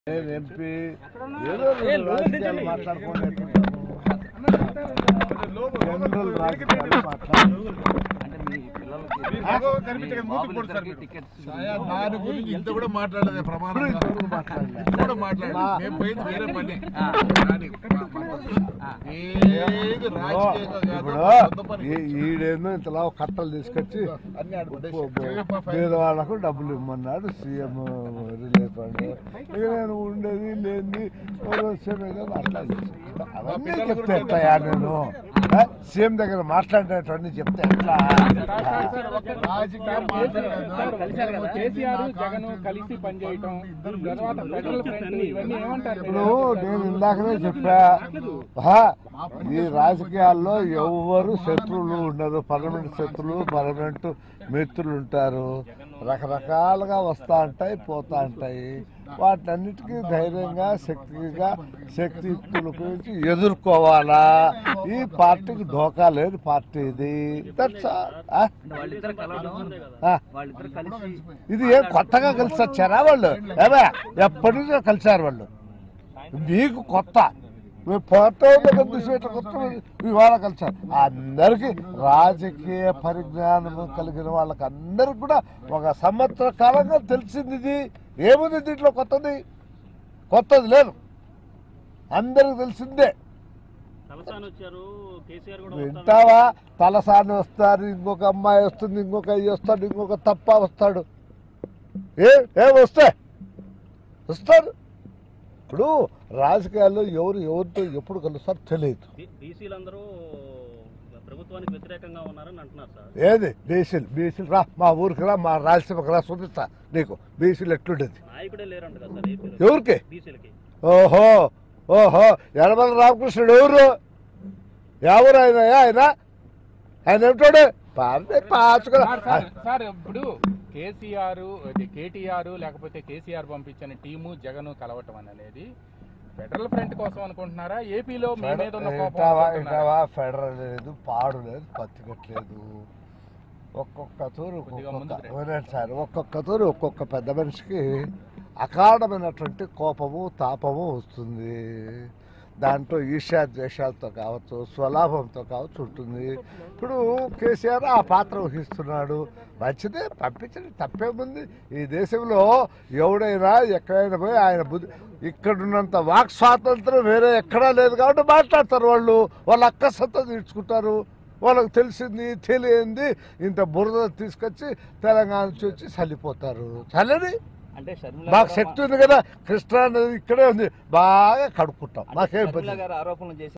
నేను ఎంపీ ఏదో రెండు రాజకీయాలు మాట్లాడుకునేట్టున్నాను జనరల్ రాజకీయాలు మాట్లాడు దాని గురించి ఇంత కూడా మాట్లాడలేదు ప్రమాణం ఇప్పుడు మాట్లాడలే. ఇంత కూడా మాట్లాడలేదు మా- మేము పోయింది వేరే పని కానీ మా- మా- ఏది రాజకీయంగా కాదు ఇప్పుడు మా సొంత పని. ఈ- ఈడేమో ఇంతలా ఒక కట్టలు తీసుకొచ్చి అన్ని ఆడుకుంటే పేదవాళ్ళకు డబ్బులు ఇమ్మన్నాడు సీఎం రిలీఫ్ ఫండ్ ఇక నేను ఉండేది లేని మాట్లాడి అవన్నీ చెప్తే ఎట్లయా నేను ఆ? సీఎం దగ్గర మాట్లాడినటువంటి చెప్తే ఎట్లా రాజకీయం కలిశారు కదా కేసీఆర్ జగన్ కలిసి పనిచేయటం తర్వాత ఫెడరల్ ఫ్రంట్ ఇవన్నీ ఏమంటారు ఇప్పుడు నేను ఇందాకనే చెప్పా ఆహా, ఈ రాజకీయాల్లో ఎవరు శత్రువులు ఉండరు పర్మనెంట్ శత్రువులు పర్మనెంట్ మిత్రులు ఉంటారు రకరకాలుగా వస్తా ఉంటాయి పోతా ఉంటాయి వాటన్నిటికీ ధైర్యంగా శక్తిగా శక్తియుక్తులు ఉపయోగించి ఎదుర్కోవాలా ఈ పార్టీకి ఢోకా లేని పార్టీ ఇది That's all. ఆ? వాళ్ళిద్దరు కలవడం ఆ. వాళ్ళిద్దరు కలిసి ఇది ఏం కొత్తగా కలిసి వచ్చారా వాళ్ళు ఏమే ఎప్పటి నుంచో కలిశారు వాళ్ళు మీకు కొత్త మీరు ఫోటో దగ్గర చూసేట కొత్త ఇవాళ కలిసారు అందరికీ రాజకీయ పరిజ్ఞానం కలిగిన వాళ్ళకి అందరికి కూడా ఒక సంవత్సర కాలంగా తెలిసింది ఇది ఏముంది దీంట్లో కొత్తది కొత్తది లేదు అందరికి తెలిసిందే తలసాని వచ్చారు కేసీఆర్ కూడా వింటావా తలసాని వస్తారు ఇంకొక అమ్మాయి వస్తుంది ఇంకొక అయ్యి వస్తాడు ఇంకొక తప్ప వస్తాడు ఏ ఏం వస్తే వస్తారు ఇప్పుడు రాజకీయాల్లో ఎవరు ఎవరితో ఎప్పుడు కలుస్తారో తెలియదు బీసీలందరూ ప్రభుత్వానికి వ్యతిరేకంగా ఉన్నారని అంటున్నారు సార్ ఏది బీసీలు బీసీలు రా మా ఊరికి రా మా రాయలసీమకి రా చూపిస్తా నీకు బీసీలు ఎట్లుండేది నాయకుడే లేరంట కదా సార్ ఏపీలో ఎవరికి బీసీలకి ఓహో ఓహో యనమల రామకృష్ణుడు ఎవరు ఎవరు ఆయన ఆయన ఆయన ఏమిటాడు పాడే పాచుకుని సార్, సార్, సార్ ఇప్పుడు కేసీఆర్ అది కేటీఆర్ లేకపోతే కేసీఆర్ పంపించిన టీము జగన్ కలవటం అనేది ఫెడరల్ ఫ్రంట్ కోసం అనుకుంటున్నారా ఏపీలో మీ మీద ఉన్న కోపం ఇంటావా అనుకుంటున్నారా? ఇంటావా ఫెడరల్ లేదు పాడు లేదు పత్తికట్లేదు ఒక్కొక్క తూరు కొద్దిగా ఒక్కొక్క ముందుకు రండి. వినండి సార్ ఒక్కొక్క తూరు ఒక్కొక్క పెద్ద మనిషికి అకారణమైనటువంటి కోపము తాపము వస్తుంది దాంట్లో ఈర్ష్యా ద్వేషాలతో కావచ్చు స్వలాభంతో కావచ్చు ఉంటుంది ఇప్పుడు కేసీఆర్ ఆ పాత్ర వహిస్తున్నాడు మంచిదే పంపించండి తప్పేముంది ఈ దేశంలో ఎవడైనా ఎక్కడైనా పోయి ఆయన బుద్ధి ఇక్కడున్నంత వాక్ స్వాతంత్రం వేరే ఎక్కడా లేదు కాబట్టి మాట్లాడతారు వాళ్ళు వాళ్ళ అక్కసంతా తీర్చుకుంటారు వాళ్ళకి తెలిసింది తెలియంది ఇంత బురద తీసుకొచ్చి తెలంగాణ నుంచి వచ్చి చల్లిపోతారు చల్లని అంటే మాకు శక్తి ఉంది కదా కృష్ణా నది ఇక్కడే ఉంది బాగా కడుక్కుంటాం మాకేం షర్మిల ఇబ్బంది గారు ఆరోపణలు చేశారు